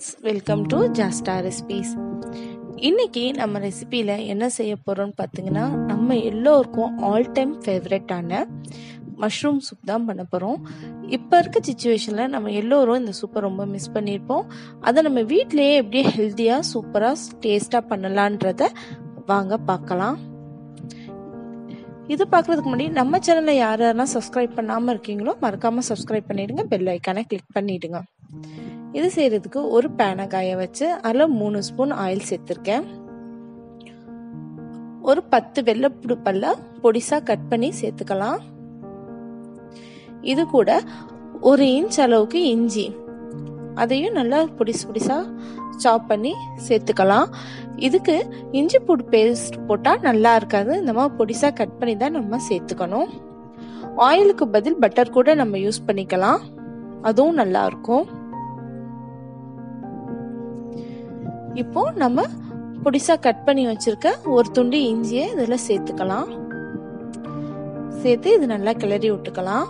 friends welcome to Jasta recipes இன்னைக்கு நம்ம ரெசிபியில் என்ன செய்ய போகிறோம்னு பார்த்தீங்கன்னா நம்ம எல்லோருக்கும் ஆல் டைம் ஃபேவரட்டான மஷ்ரூம் சூப் தான் பண்ண போகிறோம் இப்போ இருக்க சுச்சுவேஷனில் நம்ம எல்லோரும் இந்த சூப்பை ரொம்ப மிஸ் பண்ணியிருப்போம் அதை நம்ம வீட்டிலேயே எப்படியே ஹெல்த்தியாக சூப்பராக டேஸ்ட்டாக பண்ணலான்றத வாங்க பார்க்கலாம் இது பார்க்குறதுக்கு முன்னாடி நம்ம சேனலை யார் யாரெல்லாம் சப்ஸ்கிரைப் பண்ணாமல் இருக்கீங்களோ மறக்காமல் சப்ஸ்கிரைப் பண்ணிவிடுங்க பெல் ஐக்கானை கிளிக் பண்ணிவிடுங்க இது செய்கிறதுக்கு ஒரு பேனை காய வச்சு அதில் மூணு ஸ்பூன் ஆயில் சேர்த்துருக்கேன் ஒரு பத்து வெள்ளைப்புடு பல்ல பொடிசாக கட் பண்ணி சேர்த்துக்கலாம் இது கூட ஒரு இன்ச் அளவுக்கு இஞ்சி அதையும் நல்லா பொடிசு பொடிசாக சாப் பண்ணி சேர்த்துக்கலாம் இதுக்கு இஞ்சி பூடு பேஸ்ட் போட்டால் நல்லா இருக்காது இந்த மாதிரி பொடிசாக கட் பண்ணி தான் நம்ம சேர்த்துக்கணும் ஆயிலுக்கு பதில் பட்டர் கூட நம்ம யூஸ் பண்ணிக்கலாம் அதுவும் நல்லா இருக்கும் இப்போ நம்ம பொடிசா கட் பண்ணி வச்சிருக்க ஒரு துண்டு இஞ்சியை இதில் சேர்த்துக்கலாம் சேர்த்து இது நல்லா கிளறி விட்டுக்கலாம்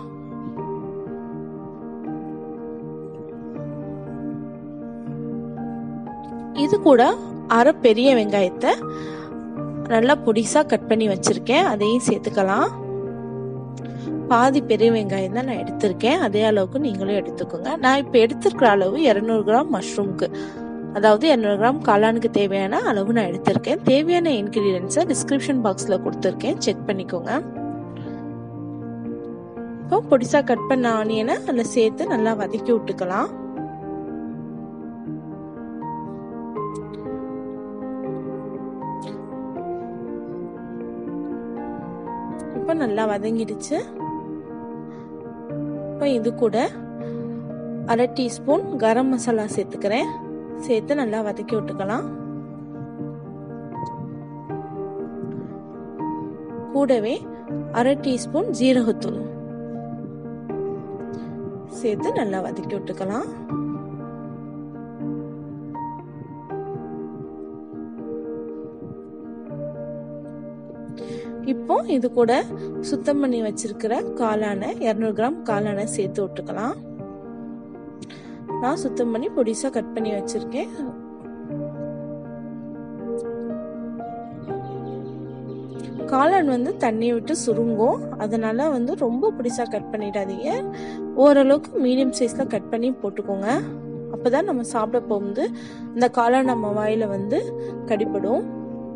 இது கூட அரை பெரிய வெங்காயத்தை நல்லா பொடிசா கட் பண்ணி வச்சிருக்கேன் அதையும் சேர்த்துக்கலாம் பாதி பெரிய வெங்காயம் தான் நான் எடுத்திருக்கேன் அதே அளவுக்கு நீங்களும் எடுத்துக்கோங்க நான் இப்போ எடுத்திருக்கிற அளவு இரநூறு கிராம் மஷ்ரூம்க்கு அதாவது இரநூறு கிராம் காளானுக்கு தேவையான அளவு நான் எடுத்திருக்கேன் தேவையான இன்கிரீடியன்ஸை டிஸ்கிரிப்ஷன் பாக்ஸில் கொடுத்துருக்கேன் செக் பண்ணிக்கோங்க இப்போ பொடிசா கட் பண்ண ஆனியனை அதில் சேர்த்து நல்லா வதக்கி விட்டுக்கலாம் இப்போ நல்லா வதங்கிடுச்சு இப்போ இது கூட அரை டீஸ்பூன் கரம் மசாலா சேர்த்துக்கிறேன் சேர்த்து நல்லா வதக்கி விட்டுக்கலாம் கூடவே அரை டீஸ்பூன் ஜீரகத்தூள் சேர்த்து நல்லா வதக்கி விட்டுக்கலாம் இப்போ இது கூட சுத்தம் பண்ணி வச்சிருக்கிற காளான இரநூறு கிராம் காளான சேர்த்து விட்டுக்கலாம் நான் சுத்தம் பண்ணி பொடிசா கட் பண்ணி வச்சிருக்கேன் காளான் வந்து தண்ணி விட்டு சுருங்கும் அதனால வந்து ரொம்ப பொடிசா கட் பண்ணிடாதீங்க ஓரளவுக்கு மீடியம் சைஸ்ல கட் பண்ணி போட்டுக்கோங்க அப்பதான் நம்ம சாப்பிட போகும்போது இந்த காளான் நம்ம வாயில வந்து கடிப்படும்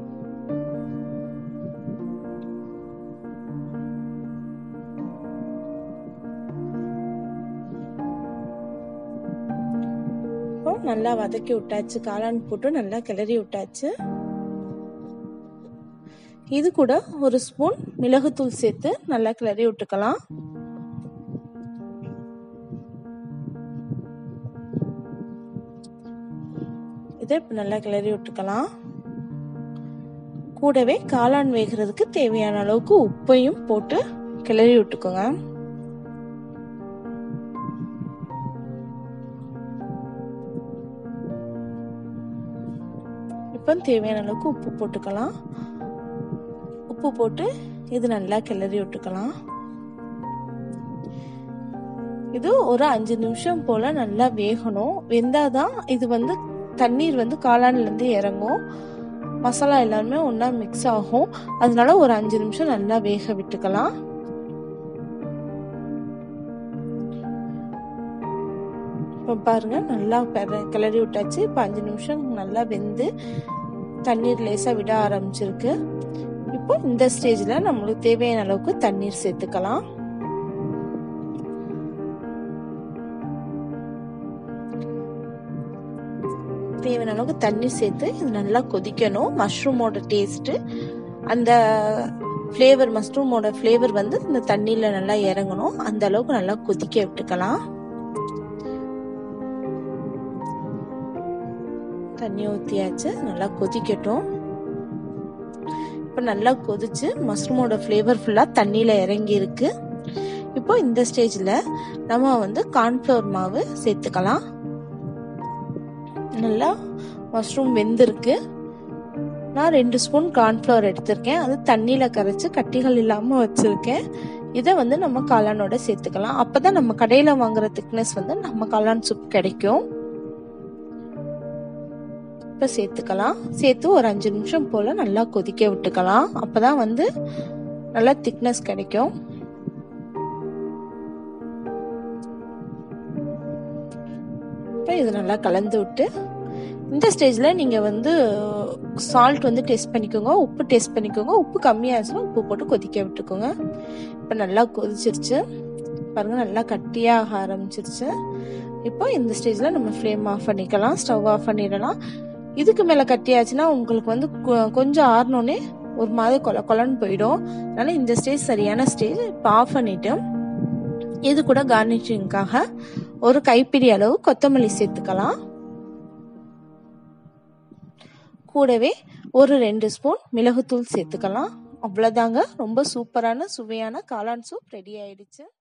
நல்லா வதக்கி விட்டாச்சு காளான் போட்டு நல்லா கிளறி விட்டாச்சு இது கூட ஒரு ஸ்பூன் மிளகுத்தூள் சேர்த்து நல்லா கிளறி விட்டுக்கலாம் இதை இப்போ நல்லா கிளறி விட்டுக்கலாம் கூடவே காளான் வேகிறதுக்கு தேவையான அளவுக்கு உப்பையும் போட்டு கிளறி விட்டுக்கோங்க இப்போ தேவையான அளவுக்கு உப்பு போட்டுக்கலாம் உப்பு போட்டு இது நல்லா கிளறி விட்டுக்கலாம் இது ஒரு அஞ்சு நிமிஷம் போல நல்லா வேகணும் வெந்தாதான் இது வந்து தண்ணீர் வந்து காளான்ல இருந்து இறங்கும் மசாலா எல்லாருமே ஒன்னா மிக்ஸ் ஆகும் அதனால ஒரு அஞ்சு நிமிஷம் நல்லா வேக விட்டுக்கலாம் இப்போ பாருங்க நல்லா கிளறி விட்டாச்சு இப்போ அஞ்சு நிமிஷம் நல்லா வெந்து தண்ணீர் லேசாக விட ஆரம்பிச்சிருக்கு இப்போ இந்த ஸ்டேஜில் நம்மளுக்கு தேவையான அளவுக்கு தண்ணீர் சேர்த்துக்கலாம் தேவையான அளவுக்கு தண்ணீர் சேர்த்து இது நல்லா கொதிக்கணும் மஷ்ரூமோட டேஸ்ட்டு அந்த ஃப்ளேவர் மஷ்ரூமோட ஃப்ளேவர் வந்து இந்த தண்ணியில் நல்லா இறங்கணும் அந்த அளவுக்கு நல்லா கொதிக்க விட்டுக்கலாம் தண்ணி ஊற்றியாச்சு நல்லா கொதிக்கட்டும் இப்போ நல்லா கொதிச்சு மஷ்ரூமோட ஃப்ளேவர் ஃபுல்லாக தண்ணியில் இறங்கி இருக்கு இப்போ இந்த ஸ்டேஜில் நம்ம வந்து கார்ன்ஃப்ளவர் மாவு சேர்த்துக்கலாம் நல்லா மஷ்ரூம் வெந்திருக்கு நான் ரெண்டு ஸ்பூன் கார்ன்ஃப்ளவர் எடுத்திருக்கேன் அது தண்ணியில் கரைச்சி கட்டிகள் இல்லாமல் வச்சுருக்கேன் இதை வந்து நம்ம காளானோட சேர்த்துக்கலாம் அப்போ தான் நம்ம கடையில் வாங்குற திக்னஸ் வந்து நம்ம காளான் சூப் கிடைக்கும் இப்போ சேர்த்துக்கலாம் சேர்த்து ஒரு அஞ்சு நிமிஷம் போல் நல்லா கொதிக்க விட்டுக்கலாம் அப்போ தான் வந்து நல்லா திக்னஸ் கிடைக்கும் இப்போ இது நல்லா கலந்து விட்டு இந்த ஸ்டேஜில் நீங்கள் வந்து சால்ட் வந்து டேஸ்ட் பண்ணிக்கோங்க உப்பு டேஸ்ட் பண்ணிக்கோங்க உப்பு கம்மியாச்சுன்னா உப்பு போட்டு கொதிக்க விட்டுக்கோங்க இப்போ நல்லா கொதிச்சிருச்சு பாருங்கள் நல்லா கட்டியாக ஆரம்பிச்சிருச்சு இப்போ இந்த ஸ்டேஜில் நம்ம ஃப்ளேம் ஆஃப் பண்ணிக்கலாம் ஸ்டவ் ஆஃப் பண்ணிடலாம் இதுக்கு மேலே கட்டியாச்சுன்னா உங்களுக்கு வந்து கொஞ்சம் ஆறினோடனே ஒரு மாதிரி கொல கொலன்னு போயிடும் அதனால இந்த ஸ்டேஜ் சரியான ஸ்டேஜ் இப்போ ஆஃப் பண்ணிட்டு இது கூட கார்னிஷிங்காக ஒரு கைப்பிடி அளவு கொத்தமல்லி சேர்த்துக்கலாம் கூடவே ஒரு ரெண்டு ஸ்பூன் மிளகுத்தூள் சேர்த்துக்கலாம் அவ்வளோதாங்க ரொம்ப சூப்பரான சுவையான காளான் சூப் ரெடி ஆயிடுச்சு